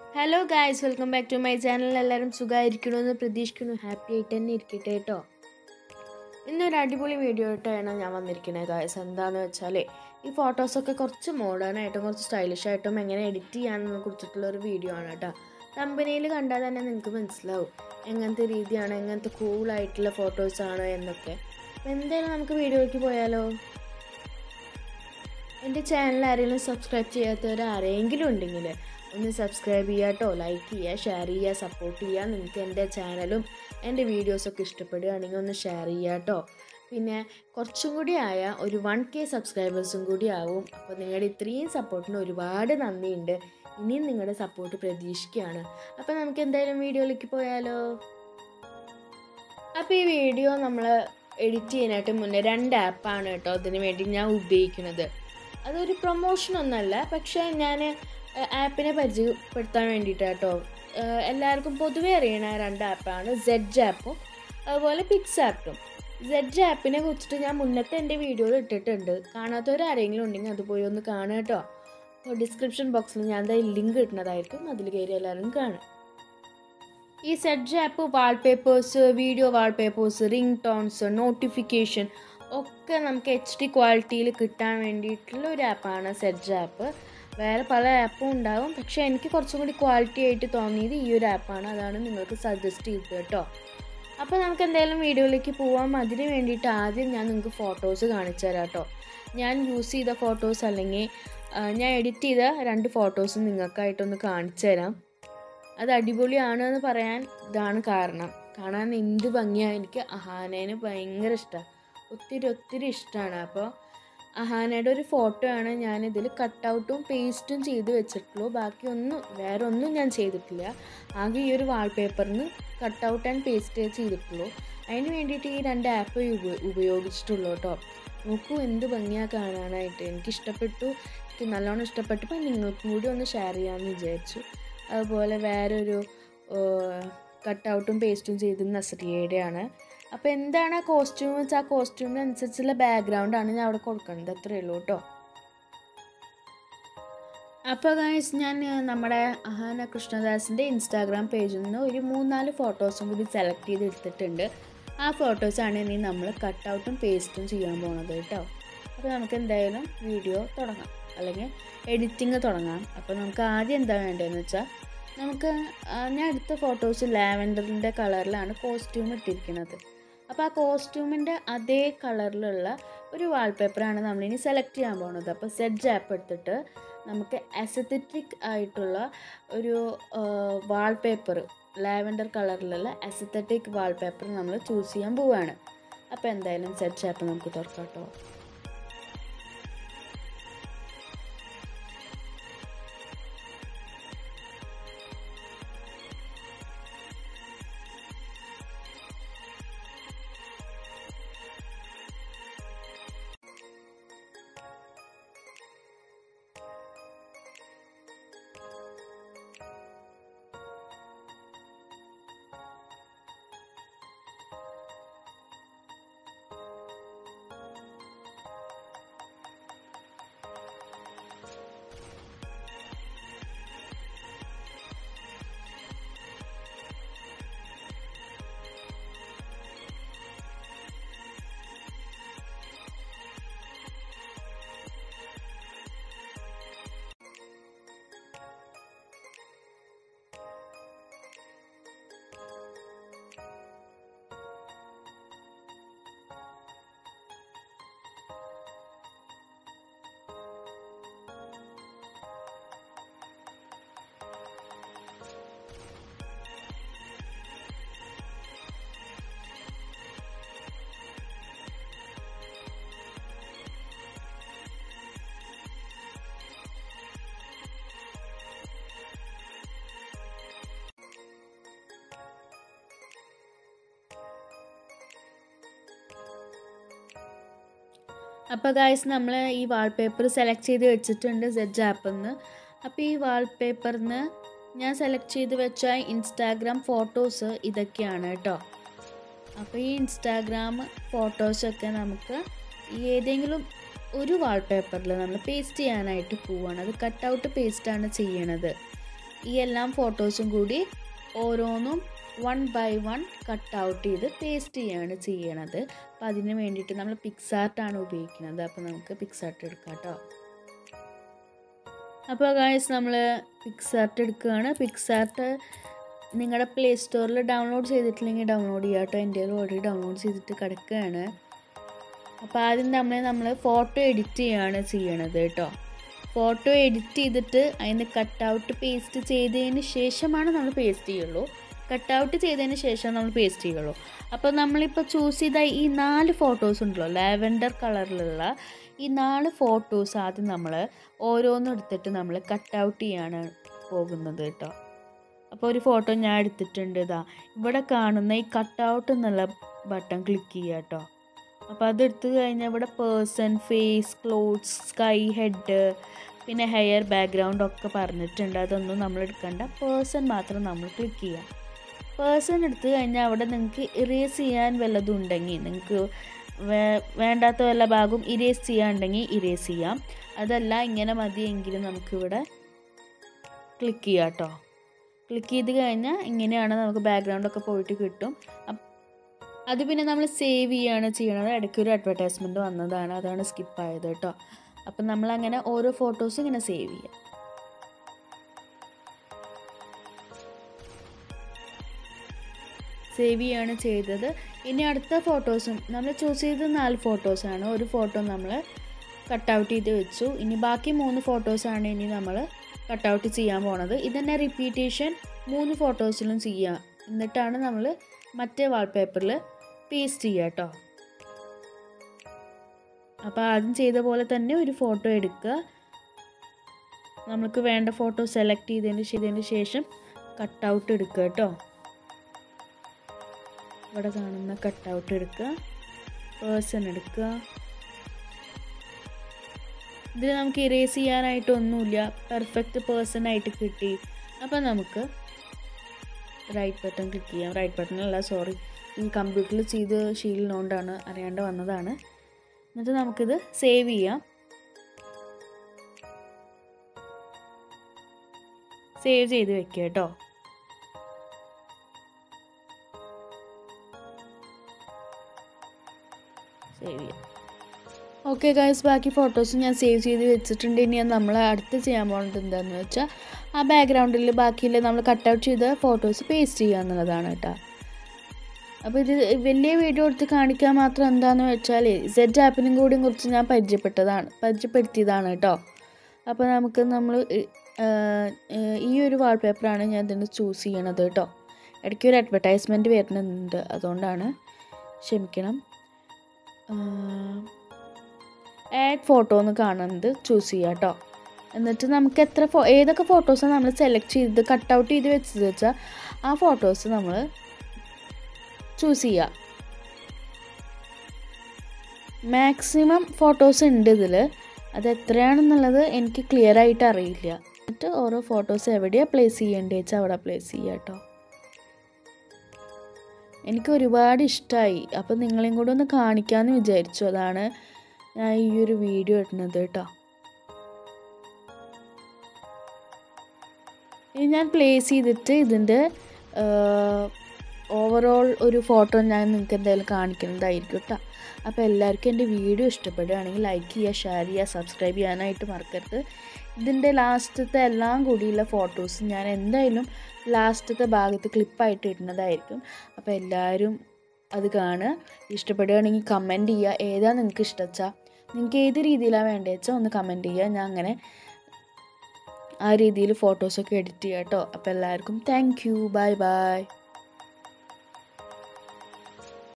hello guys welcome back to my channel എല്ലാവരും സുഖമായിരിക്കണമെന്ന് പ്രതീക്ഷിക്കുന്നു ഹാപ്പി ആയിട്ട് തന്നെ ഇരിക്കട്ടെ കേട്ടോ ഇന്നൊരു അടിപൊളി വീഡിയോ ആയിട്ടാണ് ഞാൻ വന്നിരിക്കുന്നത് ഗായ്സ് എന്താണെന്ന് വെച്ചാൽ ഈ ഫോട്ടോസൊക്കെ കുറച്ച് മോഡേൺ ആയിട്ടും കുറച്ച് സ്റ്റൈലിഷ് ആയിട്ടും എങ്ങനെ എഡിറ്റ് ചെയ്യാമെന്നതിനെ കുറിച്ചിട്ടുള്ള ഒരു വീഡിയോ ആണ് കേട്ടോ കമ്പനിയിൽ കണ്ടാൽ തന്നെ നിങ്ങൾക്ക് മനസ്സിലാവും എങ്ങനത്തെ രീതിയാണ് എങ്ങനത്തെ കൂളായിട്ടുള്ള ഫോട്ടോസാണ് എന്നൊക്കെ അപ്പോൾ എന്തായാലും നമുക്ക് വീഡിയോയ്ക്ക് പോയാലോ എൻ്റെ ചാനൽ ആരെങ്കിലും സബ്സ്ക്രൈബ് ചെയ്യാത്തവർ ആരെങ്കിലും ഉണ്ടെങ്കിൽ ഒന്ന് സബ്സ്ക്രൈബ് ചെയ്യുക കേട്ടോ ലൈക്ക് ചെയ്യുക ഷെയർ ചെയ്യുക സപ്പോർട്ട് ചെയ്യുക നിങ്ങൾക്ക് എൻ്റെ ചാനലും എൻ്റെ വീഡിയോസൊക്കെ ഇഷ്ടപ്പെടുകയാണെങ്കിൽ ഒന്ന് ഷെയർ ചെയ്യുക കേട്ടോ പിന്നെ കുറച്ചും കൂടി ആയ ഒരു വൺ കെ സബ്സ്ക്രൈബേഴ്സും കൂടി ആവും അപ്പോൾ നിങ്ങളുടെ ഇത്രയും സപ്പോർട്ടിന് ഒരുപാട് നന്ദിയുണ്ട് ഇനിയും നിങ്ങളുടെ സപ്പോർട്ട് പ്രതീക്ഷിക്കുകയാണ് അപ്പോൾ നമുക്ക് എന്തായാലും വീഡിയോയിലേക്ക് പോയാലോ അപ്പോൾ ഈ വീഡിയോ നമ്മൾ എഡിറ്റ് ചെയ്യാനായിട്ട് മുന്നേ രണ്ട് ആപ്പാണ് കേട്ടോ അതിന് വേണ്ടി ഞാൻ ഉപയോഗിക്കുന്നത് അതൊരു പ്രൊമോഷൻ ഒന്നല്ല പക്ഷേ ഞാൻ ആപ്പിനെ പരിചയപ്പെടുത്താൻ വേണ്ടിയിട്ട് കേട്ടോ എല്ലാവർക്കും പൊതുവേ അറിയണ രണ്ട് ആപ്പാണ് സെഡ് ആപ്പും അതുപോലെ പിക്സ് ആപ്പും സെഡ് ആപ്പിനെ കുറിച്ചിട്ട് ഞാൻ മുന്നത്തെ എൻ്റെ വീഡിയോയിൽ ഇട്ടിട്ടുണ്ട് കാണാത്തവർ ആരെങ്കിലും ഉണ്ടെങ്കിൽ അത് പോയി ഒന്ന് കാണുക കേട്ടോ അപ്പോൾ ഡിസ്ക്രിപ്ഷൻ ബോക്സിൽ ഞാൻ എന്തായാലും ലിങ്ക് ഇടുന്നതായിരിക്കും അതിൽ കയറി എല്ലാവരും കാണും ഈ Z app wallpapers video wallpapers ring tones notification ഒക്കെ നമുക്ക് എച്ച് ഡി ക്വാളിറ്റിയിൽ കിട്ടാൻ വേണ്ടിയിട്ടുള്ള ഒരു ആപ്പാണ് സെഡ് ആപ്പ് വേറെ പല ആപ്പും ഉണ്ടാവും പക്ഷേ എനിക്ക് കുറച്ചും കൂടി ക്വാളിറ്റി ആയിട്ട് തോന്നിയത് ഈ ഒരു ആപ്പാണ് അതാണ് നിങ്ങൾക്ക് സജസ്റ്റ് ചെയ്തത് കേട്ടോ അപ്പോൾ നമുക്ക് എന്തായാലും വീഡിയോയിലേക്ക് പോവാം അതിന് വേണ്ടിയിട്ട് ആദ്യം ഞാൻ നിങ്ങൾക്ക് ഫോട്ടോസ് കാണിച്ചു തരാം കേട്ടോ ഞാൻ യൂസ് ചെയ്ത ഫോട്ടോസ് അല്ലെങ്കിൽ ഞാൻ എഡിറ്റ് ചെയ്ത രണ്ട് ഫോട്ടോസ് നിങ്ങൾക്കായിട്ടൊന്ന് കാണിച്ചു തരാം അത് അടിപൊളിയാണ് എന്ന് പറയാൻ ഇതാണ് കാരണം കാണാൻ എന്ത് ഭംഗിയാണ് എനിക്ക് അഹാനേനെ ഭയങ്കര ഇഷ്ടമാണ് ഒത്തിരി ഒത്തിരി ഇഷ്ടമാണ് അപ്പോൾ അഹാനയുടെ ഒരു ഫോട്ടോ ആണ് ഞാൻ ഇതിൽ കട്ടൗട്ടും പേസ്റ്റും ചെയ്ത് വെച്ചിട്ടുള്ളൂ ബാക്കി ഒന്നും വേറെ ഒന്നും ഞാൻ ചെയ്തിട്ടില്ല ആകെ ഈ ഒരു വാൾപേപ്പറിന് കട്ടൗട്ട് ആൻഡ് പേസ്റ്റ് ചെയ്തിട്ടുള്ളൂ അതിന് വേണ്ടിയിട്ട് ഈ രണ്ട് ആപ്പ് ഉപയോഗിച്ചിട്ടുള്ളൂ കേട്ടോ നോക്കൂ എന്ത് ഭംഗിയാണ് കാണാനായിട്ട് എനിക്ക് ഇഷ്ടപ്പെട്ടു എനിക്ക് നല്ലോണം ഇഷ്ടപ്പെട്ടപ്പോൾ നിങ്ങൾക്കും കൂടി ഒന്ന് ഷെയർ ചെയ്യാമെന്ന് വിചാരിച്ചു അതുപോലെ വേറൊരു കട്ടൗട്ടും പേസ്റ്റും ചെയ്ത് നസറിയയുടെയാണ് അപ്പോൾ എന്താണ് ആ കോസ്റ്റ്യൂം വെച്ചാൽ ആ കോസ്റ്റ്യൂമിനനുസരിച്ചുള്ള ബാക്ക്ഗ്രൗണ്ടാണ് ഞാൻ അവിടെ കൊടുക്കുന്നത് അത്രയേ ഉള്ളൂ കേട്ടോ അപ്പോൾ ഗൈസ് ഞാൻ നമ്മുടെ അഹാന കൃഷ്ണദാസിൻ്റെ ഇൻസ്റ്റാഗ്രാം പേജിൽ നിന്ന് ഒരു മൂന്നാല് ഫോട്ടോസും കൂടി സെലക്ട് ചെയ്ത് എടുത്തിട്ടുണ്ട് ആ ഫോട്ടോസാണ് ഇനി നമ്മൾ കട്ടൗട്ടും പേസ്റ്റും ചെയ്യാൻ പോണത് കേട്ടോ അപ്പോൾ നമുക്ക് എന്തായാലും വീഡിയോ തുടങ്ങാം അല്ലെങ്കിൽ എഡിറ്റിങ് തുടങ്ങാം അപ്പോൾ നമുക്ക് ആദ്യം എന്താ വേണ്ടതെന്ന് വെച്ചാൽ നമുക്ക് ഞാൻ എടുത്ത ഫോട്ടോസ് ലാവൻഡറിൻ്റെ കളറിലാണ് കോസ്റ്റ്യൂം ഇട്ടിരിക്കുന്നത് അപ്പോൾ ആ കോസ്റ്റ്യൂമിൻ്റെ അതേ കളറിലുള്ള ഒരു വാൾപേപ്പറാണ് നമ്മളിനി സെലക്ട് ചെയ്യാൻ പോകുന്നത് അപ്പോൾ സെഡ് ആപ്പ് എടുത്തിട്ട് നമുക്ക് അസത്തറ്റിക് ആയിട്ടുള്ള ഒരു വാൾപേപ്പർ ലാവൻഡർ കളറിലുള്ള അസത്തറ്റിക് വാൾപേപ്പർ നമ്മൾ ചൂസ് ചെയ്യാൻ പോവുകയാണ് അപ്പോൾ എന്തായാലും സെഡ് ആപ്പ് നമുക്ക് തുറക്കാം കേട്ടോ അപ്പോൾ ഗായ്സ് നമ്മൾ ഈ വാൾപേപ്പർ സെലക്ട് ചെയ്ത് വെച്ചിട്ടുണ്ട് സെഡ് ആപ്പിൽ നിന്ന് അപ്പോൾ ഈ വാൾപേപ്പറിന് ഞാൻ സെലക്ട് ചെയ്ത് വെച്ച ഇൻസ്റ്റാഗ്രാം ഫോട്ടോസ് ഇതൊക്കെയാണ് കേട്ടോ അപ്പോൾ ഈ ഇൻസ്റ്റാഗ്രാം ഫോട്ടോസൊക്കെ നമുക്ക് ഏതെങ്കിലും ഒരു വാൾപേപ്പറിൽ നമ്മൾ പേസ്റ്റ് ചെയ്യാനായിട്ട് പോവുകയാണ് അത് കട്ടൗട്ട് പേസ്റ്റാണ് ചെയ്യണത് ഈ എല്ലാം ഫോട്ടോസും കൂടി ഓരോന്നും one by one cut out ചെയ്ത് പേസ്റ്റ് ചെയ്യാണ് ചെയ്യണത് അപ്പം അതിന് വേണ്ടിയിട്ട് നമ്മൾ പിക്സാർട്ടാണ് ഉപയോഗിക്കുന്നത് അപ്പോൾ നമുക്ക് പിക്സാർട്ട് എടുക്കാം കേട്ടോ അപ്പോൾ ഗായ്സ് നമ്മൾ പിക്സാർട്ട് എടുക്കുകയാണ് പിക്സാർട്ട് നിങ്ങളുടെ പ്ലേ സ്റ്റോറിൽ ഡൗൺലോഡ് ചെയ്തിട്ടില്ലെങ്കിൽ ഡൗൺലോഡ് ചെയ്യുക കേട്ടോ എൻ്റെ ഓൾറെഡി ഡൗൺലോഡ് ചെയ്തിട്ട് കിടക്കുകയാണ് അപ്പോൾ ആദ്യം നമ്മൾ നമ്മൾ ഫോട്ടോ എഡിറ്റ് ചെയ്യുകയാണ് ചെയ്യണത് കേട്ടോ ഫോട്ടോ എഡിറ്റ് ചെയ്തിട്ട് അതിന് കട്ട് ഔട്ട് പേസ്റ്റ് ചെയ്തതിന് ശേഷമാണ് നമ്മൾ പേസ്റ്റ് ചെയ്യുള്ളൂ കട്ട് ഔട്ട് ചെയ്തതിന് ശേഷം നമ്മൾ പേസ്റ്റ് ചെയ്യുള്ളൂ അപ്പോൾ നമ്മളിപ്പോൾ ചൂസ് ചെയ്ത ഈ നാല് ഫോട്ടോസ് ഉണ്ടല്ലോ ലാവൻഡർ കളറിലുള്ള ഈ നാല് ഫോട്ടോസ് ആദ്യം നമ്മൾ ഓരോന്നും എടുത്തിട്ട് നമ്മൾ കട്ട് ഔട്ട് ചെയ്യാണ് പോകുന്നത് കേട്ടോ അപ്പോൾ ഒരു ഫോട്ടോ ഞാൻ എടുത്തിട്ടുണ്ട് ഇതാ ഇവിടെ കാണുന്ന ഈ കട്ട് ഔട്ട് എന്നുള്ള ബട്ടൺ ക്ലിക്ക് ചെയ്യുക കേട്ടോ അപ്പോൾ അതെടുത്ത് കഴിഞ്ഞാൽ ഇവിടെ person face clothes sky head പിന്നെ ഹെയർ ബാക്ക്ഗ്രൗണ്ട് ഒക്കെ പറഞ്ഞിട്ടുണ്ട് അതൊന്നും നമ്മൾ എടുക്കണ്ട പേഴ്സൺ മാത്രം നമ്മൾ ക്ലിക്ക് ചെയ്യാം പേഴ്സൺ എടുത്തു കഴിഞ്ഞാൽ അവിടെ നിങ്ങൾക്ക് ഇറേസ് ചെയ്യാൻ വല്ലതും ഉണ്ടെങ്കിൽ നിങ്ങൾക്ക് വേണ്ടാത്ത വല്ല ഭാഗവും ഇറേസ് ചെയ്യാനുണ്ടെങ്കിൽ ഇറേസ് ചെയ്യാം അതല്ല ഇങ്ങനെ മതിയെങ്കിലും നമുക്കിവിടെ ക്ലിക്ക് ചെയ്യാം കേട്ടോ ക്ലിക്ക് ചെയ്ത് കഴിഞ്ഞാൽ ഇങ്ങനെയാണ് നമുക്ക് ബാക്ക്ഗ്രൗണ്ടൊക്കെ പോയിട്ട് കിട്ടും അത് പിന്നെ നമ്മൾ സേവ് ചെയ്യുകയാണ് ചെയ്യണത് ഇടയ്ക്ക് ഒരു അഡ്വർടൈസ്മെൻറ്റ് വന്നതാണ് അതാണ് സ്കിപ്പായത് കേട്ടോ അപ്പം നമ്മളങ്ങനെ ഓരോ ഫോട്ടോസും ഇങ്ങനെ സേവ് ചെയ്യാം സേവ് ചെയ്യാണ് ചെയ്തത് ഇനി അടുത്ത ഫോട്ടോസും നമ്മൾ ചൂസ് ചെയ്ത നാല് ഫോട്ടോസാണ് ഒരു ഫോട്ടോ നമ്മൾ കട്ട് ഔട്ട് ചെയ്ത് വെച്ചു ഇനി ബാക്കി മൂന്ന് ഫോട്ടോസാണ് ഇനി നമ്മൾ കട്ട് ഔട്ട് ചെയ്യാൻ പോണത് ഇതന്നെ റിപ്പീറ്റേഷൻ മൂന്ന് ഫോട്ടോസിലും ചെയ്യുക എന്നിട്ടാണ് നമ്മൾ മറ്റേ വാൾപേപ്പറിൽ പേസ്റ്റ് ചെയ്യുക കേട്ടോ അപ്പോൾ ആദ്യം ചെയ്ത പോലെ തന്നെ ഒരു ഫോട്ടോ എടുക്കുക നമുക്ക് വേണ്ട ഫോട്ടോ സെലക്ട് ചെയ്തതിന് ചെയ്തതിന് ശേഷം കട്ട് ഔട്ട് എടുക്കുക കേട്ടോ ഇവിടെ കാണുന്ന കട്ട് ഔട്ട് എടുക്കുക പേഴ്സൺ എടുക്കുക ഇതിൽ നമുക്ക് ഇറേസ് ചെയ്യാനായിട്ടൊന്നുമില്ല പെർഫെക്റ്റ് പേഴ്സൺ ആയിട്ട് കിട്ടി അപ്പോൾ നമുക്ക് റൈറ്റ് ബട്ടൺ ക്ലിക്ക് ചെയ്യാം റൈറ്റ് ബട്ടണല്ല സോറി ഈ കമ്പ്യൂട്ടറിൽ ചെയ്ത് ശീലിനോണ്ടാണ് അറിയാണ്ട് വന്നതാണ് എന്നിട്ട് നമുക്കിത് സേവ് ചെയ്യാം സേവ് ചെയ്ത് വെക്കുക കേട്ടോ സേവ് ചെയ്യാം ഓക്കെ ഗൈസ് ബാക്കി ഫോട്ടോസ് ഞാൻ സേവ് ചെയ്ത് വെച്ചിട്ടുണ്ട് ഇനി നമ്മൾ അടുത്ത് ചെയ്യാൻ പോകുന്നത് എന്താണെന്ന് വെച്ചാൽ ആ ബാക്ക്ഗ്രൗണ്ടിൽ ബാക്കിയിൽ നമ്മൾ കട്ട് ഔട്ട് ചെയ്ത ഫോട്ടോസ് പേസ്റ്റ് ചെയ്യുക എന്നുള്ളതാണ് കേട്ടോ അപ്പോൾ ഇത് വലിയ വീഡിയോ എടുത്ത് കാണിക്കാൻ മാത്രം എന്താണെന്ന് വെച്ചാൽ സെഡ് ആപ്പിനും കൂടിയും കുറിച്ച് ഞാൻ പരിചയപ്പെട്ടതാണ് പരിചയപ്പെടുത്തിയതാണ് കേട്ടോ അപ്പോൾ നമുക്ക് നമ്മൾ ഈ ഒരു വാൾപേപ്പറാണ് ഞാൻ ഇതിന് ചൂസ് ചെയ്യണത് കേട്ടോ ഇടയ്ക്ക് ഒരു അഡ്വർടൈസ്മെൻറ്റ് വരുന്നുണ്ട് അതുകൊണ്ടാണ് ക്ഷമിക്കണം ആഡ് ഫോട്ടോ എന്ന് കാണുന്നത് ചൂസ് ചെയ്യുക കേട്ടോ എന്നിട്ട് നമുക്ക് എത്ര ഫോ ഏതൊക്കെ ഫോട്ടോസാണ് നമ്മൾ സെലക്ട് ചെയ്ത് കട്ട് ഔട്ട് ചെയ്ത് വെച്ചത് വെച്ചാൽ ആ ഫോട്ടോസ് നമ്മൾ ചൂസ് ചെയ്യുക മാക്സിമം ഫോട്ടോസ് ഉണ്ട് ഇതിൽ അത് എത്രയാണെന്നുള്ളത് എനിക്ക് ക്ലിയർ ആയിട്ട് അറിയില്ല എന്നിട്ട് ഓരോ ഫോട്ടോസ് എവിടെയാണ് പ്ലേസ് ചെയ്യേണ്ടത് വെച്ചാൽ അവിടെ പ്ലേസ് ചെയ്യുക കേട്ടോ എനിക്ക് ഒരുപാട് ഇഷ്ടമായി അപ്പോൾ നിങ്ങളെയും കൂടെ ഒന്ന് കാണിക്കാമെന്ന് വിചാരിച്ചു അതാണ് ഞാൻ ഈ ഒരു വീഡിയോ ഇടുന്നത് കേട്ടോ ഇനി ഞാൻ പ്ലേസ് ചെയ്തിട്ട് ഇതിൻ്റെ ഓവറോൾ ഒരു ഫോട്ടോ ഞാൻ നിങ്ങൾക്ക് എന്തായാലും കാണിക്കുന്നതായിരിക്കും കേട്ടോ അപ്പോൾ എല്ലാവർക്കും എൻ്റെ വീഡിയോ ഇഷ്ടപ്പെടുകയാണെങ്കിൽ ലൈക്ക് ചെയ്യുക ഷെയർ ചെയ്യുക സബ്സ്ക്രൈബ് ചെയ്യാനായിട്ട് മറക്കരുത് ഇതിൻ്റെ ലാസ്റ്റത്തെ എല്ലാം കൂടിയുള്ള ഫോട്ടോസ് ഞാൻ എന്തായാലും ലാസ്റ്റത്തെ ഭാഗത്ത് ക്ലിപ്പായിട്ട് ഇടുന്നതായിരിക്കും അപ്പോൾ എല്ലാവരും അത് കാണുക ഇഷ്ടപ്പെടുകയാണെങ്കിൽ കമൻറ്റ് ചെയ്യുക ഏതാ നിങ്ങൾക്ക് ഇഷ്ടച്ചാൽ നിങ്ങൾക്ക് ഏത് രീതിയിലാണ് വേണ്ടത് വെച്ചാൽ ഒന്ന് കമൻറ്റ് ചെയ്യുക ഞാൻ അങ്ങനെ ആ രീതിയിൽ ഫോട്ടോസൊക്കെ എഡിറ്റ് ചെയ്യാം കേട്ടോ അപ്പോൾ എല്ലാവർക്കും താങ്ക് യു ബൈ ബൈ